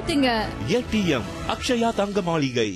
ஏத்துங்க ஏடிஎம் அக்ஷயா தங்க மாளிகை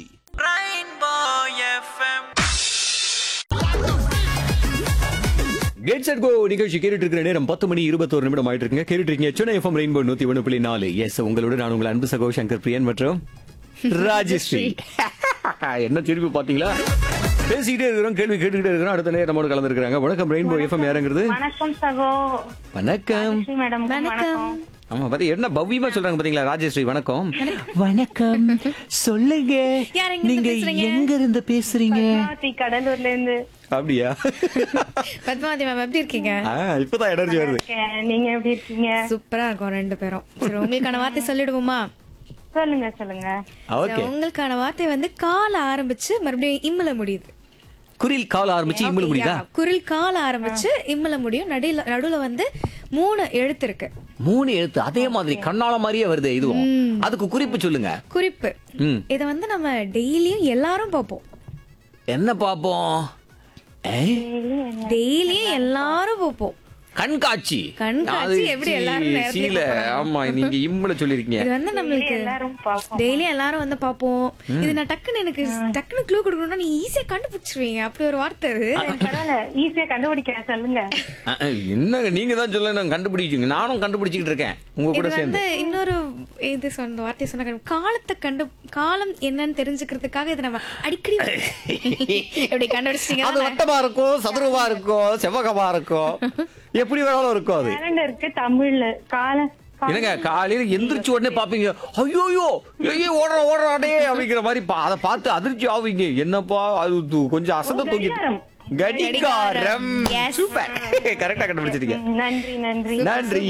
கெட் செட் கோ நிகழ்ச்சி கேட்டுட்டு இருக்கிற நேரம் பத்து மணி இருபத்தோரு நிமிடம் ஆயிட்டு இருக்குங்க கேட்டுட்டு இருக்கீங்க சென்னை எஃப்எம் ரெயின்போ நூத்தி ஒன்று புள்ளி நாலு எஸ் உங்களோட நான் உங்கள் அன்பு சகோ சங்கர் பிரியன் மற்றும் ராஜஸ்ரீ என்ன திருப்பி பாத்தீங்களா பேசிக்கிட்டே இருக்கிறோம் கேள்வி கேட்டுக்கிட்டே இருக்கிறோம் அடுத்த நேரம் நம்மோட கலந்துருக்காங்க வணக்கம் ரெயின்போ எஃப்எம் யாருங்கிறது வணக்கம் சகோ வணக்கம் ஸ்ரீ மேடம் வணக்கம் ஆமா பாத்தி என்ன பவ்யமா சொல்றாங்க பாத்தீங்களா ராஜஸ்ரீ வணக்கம் வணக்கம் சொல்லுங்க யார் எங்க இருந்து நீங்க பேசுறீங்க? எங்க இருந்து பேசுறீங்க பத்மாவதி கடலூர்ல இருந்து அப்படியா பத்மாவதி மேம் எப்படி இருக்கீங்க ஆ, இப்பதான் எனர்ஜி வருது இருக்கேன். நீங்க எப்படி இருக்கீங்க சூப்பரா இருக்கும் ரெண்டு பேரும் சரி உங்களுக்கான வார்த்தை சொல்லிடுவோமா சொல்லுங்க சொல்லுங்க ஓகே சரி, உங்களுக்கான வார்த்தை வந்து கால ஆரம்பிச்சு மறுபடியும் இம்மல முடியுது குரில் கால் ஆரம்பிச்சு இம்முல முடியுதா யா, குரில் கால ஆரம்பிச்சு இம்மல முடியும் நடுல நடுவுல வந்து மூணு எழுத்து இருக்கு மூணு எழுத்து அதே மாதிரி கண்ணால மாதிரியே வருது இதுவும் அதுக்கு குறிப்பு சொல்லுங்க குறிப்பு ம். இத வந்து நம்ம டெய்லியும் எல்லாரும் பார்ப்போம் என்ன பாப்போம் ஏய், டெய்லியும் எல்லாரும் பார்ப்போம் கண்காட்சி கண்காட்சி அது எப்படி சி- எல்லாரும் நேரத்துலயே சீல ஆமா நீங்க இம்முல சொல்லிருக்கீங்க இது வந்து நம்மளுக்கு எல்லாரும் பார்ப்போம் டெய்லியும் எல்லாரும் வந்து பாப்போம் இது நான் டக்குன்னு எனக்கு டக்குன்னு க்ளூ கொடுக்கணும்னா நீ ஈஸியா கண்டுபிடிச்சிருவீங்க அப்படி ஒரு வார்த்தை அது பரவாயில்ல ஈஸியா கண்டுபிடிக்கிறேன் சொல்லுங்க அஹ், அஹ், என்னங்க நீங்க தான் சொல்ல நான் கண்டுபிடிச்சீங்க நானும் கண்டுபிடிச்சிட்டு இருக்கேன் உங்க கூட இது சேர்ந்து வந்து இன்னொரு இது சொன்ன வார்த்தை சொன்ன காலத்தை கண்டு காலம் என்னன்னு தெரிஞ்சுக்கிறதுக்காக இதை நம்ம அடிக்கடி எப்படி அது கண்டுபிடிச்சிட்டீங்க வட்டமா இருக்கும் சதுரமா இருக்கும் செவ்வகமா இருக்கும் எப்படி வேணாலும் இருக்கும் அது கேலண்டருக்கு தமிழ்ல கால கா- என்னங்க காலையில எந்திரிச்ச உடனே பாப்பீங்க ஐயோயோ ஐயோ ஓடுற ஓடுறாடே அப்படிங்கிற மாதிரி பா- அதை பார்த்து அதிர்ச்சி ஆவீங்க என்னப்பா அது து- கொஞ்சம் அசந்த தூக்கி கடிகாரம். கடிகாரம் Yes. சூப்பர் கரெக்டா கண்டுபிடிச்சிட்டீங்க ம், நன்றி நன்றி நன்றி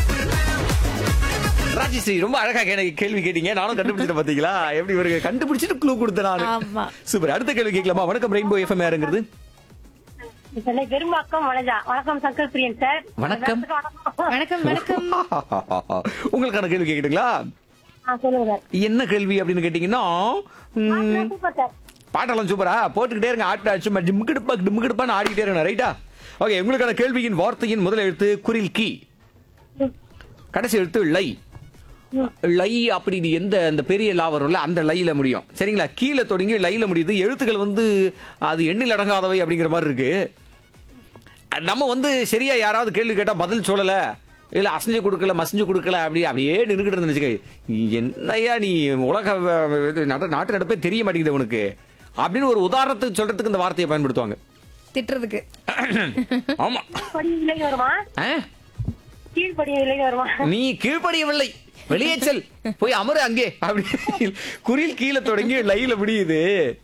ராஜஸ்ரீ ரொம்ப அழகா கே- கேள்வி கேட்டீங்க நானும் கண்டுபிடிச்சிட்டு பாத்தீங்களா எப்படி இவருக்கு கண்டுபிடிச்சிட்டு க்ளூ கொடுத்தேன் நானு ஆமா. சூப்பர் அடுத்த கேள்வி கேட்கலாமா வணக்கம் ரெயின்போ எஃப்எம் யாருங்கிறது சென்னை பெரும்பாக்கம் வளஜா வணக்கம் சங்கர் பிரியன் சார் வணக்கம். வணக்கம் வணக்கம் உங்களுக்கான கேள்வி கேட்கட்டுங்களா ஆ, சொல்லுங்க சார் என்ன கேள்வி அப்படின்னு கேட்டீங்கன்னா ம், சூப்பர் சார் பாட்டெல்லாம் சூப்பரா போட்டுக்கிட்டே இருங்க ஆட்ட சும்மா டிம்முக்கிடுப்பா டிம்முக்கிடுப்பான்னு ஆடிக்கிட்டே இருங்க ரைட்டா ஓகே உங்களுக்கான கேள்வியின் வார்த்தையின் முதல் எழுத்து குரில் கி கடைசி எழுத்து லை லை அப்படி இது எந்த அந்த பெரிய லா வரும்ல அந்த லைல முடியும் சரிங்களா கீழே தொடங்கி லைல முடியுது எழுத்துக்கள் வந்து அது எண்ணில் அடங்காதவை அப்படிங்கிற மாதிரி இருக்கு நம்ம வந்து சரியா யாராவது கேள்வி கேட்டா பதில் சொல்லல இல்ல அசைஞ்சு கொடுக்கல மசிஞ்சு கொடுக்கல அப்படி அப்படியே நின்றுகிட்டு இருந்து வச்சுக்க என்னையா நீ உலக வ- இது நட- நாட்டு நடப்பே தெரிய மாட்டேங்குது உனக்கு அப்படின்னு ஒரு உதாரணத்துக்கு சொல்றதுக்கு இந்த வார்த்தையை பயன்படுத்துவாங்க திட்டுறதுக்கு ஆமா படி விலகி வருமா ஆ? கீழ்படி விலகி வருமா நீ கீழ்ப்படியவில்லை வெளியே செல் போய் அமரு அங்கே அப்படி குறில் கீழே தொடங்கி லைல முடியுது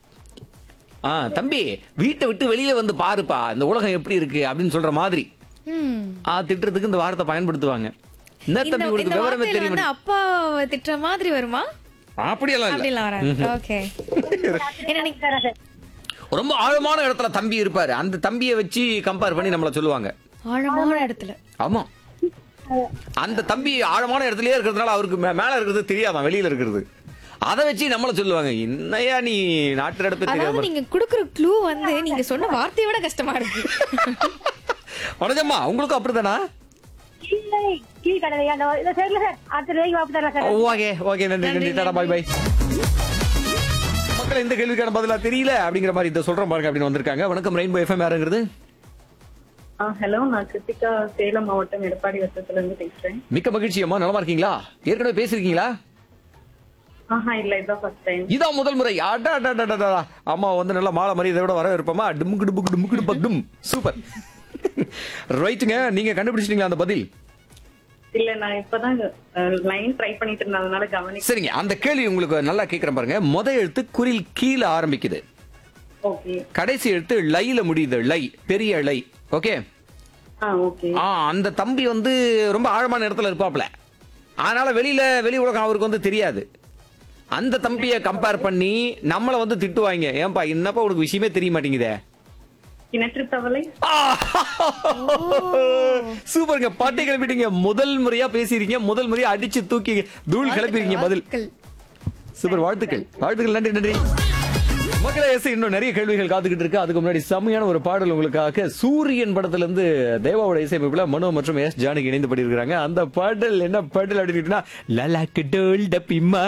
ஆ தம்பி வீட்டை விட்டு வெளியில வந்து பாருப்பா இந்த உலகம் எப்படி இருக்கு அப்படின்னு சொல்ற மாதிரி ம். ஆ திட்டுறதுக்கு இந்த வார்த்தை பயன்படுத்துவாங்க என்ன இந்த தம்பி இந்த உங்களுக்கு விவரமே வார்த்தையில தெரியும் வந்து அப்பா திட்டுற மாதிரி வருமா அப்படியெல்லாம் இல்ல அப்படிலாம் வராது ஓகே என்ன நீ- சார் ரொம்ப ஆழமான இடத்துல தம்பி இருப்பாரு அந்த தம்பியை வச்சு கம்பேர் பண்ணி நம்மள சொல்லுவாங்க ஆழமான இடத்துல ஆமா அந்த தம்பி ஆழமான இடத்துலயே இருக்கிறதுனால அவருக்கு மே- மேல இருக்கிறது தெரியாதான் வெளியில இருக்கிறது அதை வச்சு நம்மள சொல்லுவாங்க என்னையா நீ நாட்டு நடப்பே அதாவது தெரியாம நீங்க குடுக்குற க்ளூ வந்து நீங்க சொன்ன வார்த்தையை விட கஷ்டமா இருக்கு வணக்கம்மா உங்களுக்கும் அப்படிதானா இல்லை கீழ் கடலையா இந்த சரியில்ல சார் அடுத்த வேகி வாப்பு தரலாம் சார் ஓகே ஓகே நன்றி நன்றி டாடா பாய் பாய் மக்கள் இந்த கேள்விக்கான பதிலா தெரியல அப்படிங்கிற மாதிரி இதை சொல்றேன் பாருங்க அப்படின்னு வந்திருக்காங்க வணக்கம் ரெயின்போ எஃப்எம் யாருங்கிறது ஹலோ நான் கிருத்திகா சேலம் மாவட்டம் எடப்பாடி வட்டத்துல இருந்து பேசுறேன் மிக்க மகிழ்ச்சி அம்மா நலமா இருக்கீங்களா ஏற்கனவே பேசிருக்கீங்களா ஆஹா இல்ல இதான் ஃபர்ஸ்ட் டைம் இதான் முதல் முறை அடா, அடா, அடா, அடா, அடா. அம்மா வந்து நல்லா மாலை மாதிரி இதை விட வர இருப்போமா டுமுக்கு டுமுக்கு டுமுக்கு டுபக் டும் சூப்பர் ரைட்டுங்க நீங்க கண்டுபிடிச்சிட்டீங்களா அந்த பதில் இல்ல நான் இப்பதான் லைன் ட்ரை பண்ணிட்டு இருந்ததுனால கவனி சரிங்க அந்த கேள்வி உங்களுக்கு நல்லா கேட்கறேன் பாருங்க முத எழுத்து குரில் கீழே ஆரம்பிக்குது ஓகே கடைசி எழுத்து லைல முடியுது லை பெரிய லை ஓகே ஆ ஓகே ஆ அந்த தம்பி வந்து ரொம்ப ஆழமான இடத்துல இருப்பாப்ல அதனால வெளியில வெளி உலகம் அவருக்கு வந்து தெரியாது அந்த தம்பியை கம்பேர் பண்ணி நம்மளை வந்து திட்டுவாங்க ஏன்பா என்னப்பா உனக்கு விஷயமே தெரிய மாட்டேங்குதே கிணற்று தவளை சூப்பருங்க பாட்டை கிளப்பிட்டீங்க முதல் முறையா பேசிருக்கீங்க முதல் முறையா அடிச்சு தூக்கி தூள் கிளப்பிருக்கீங்க பதில் வாழ்த்துக்கள். சூப்பர் வாழ்த்துக்கள் வாழ்த்துக்கள் நன்றி நன்றி மக்களே எஸ் இன்னும் நிறைய கேள்விகள் காத்துக்கிட்டு இருக்கு அதுக்கு முன்னாடி செம்மையான ஒரு பாடல் உங்களுக்காக சூரியன் படத்துல இருந்து தேவாவோட இசையமைப்புல மனோ மற்றும் எஸ் ஜானகி இணைந்து பாடியிருக்கிறாங்க அந்த பாடல் என்ன பாடல் அப்படின்னு லலாக்கு டோல் டப்பிமா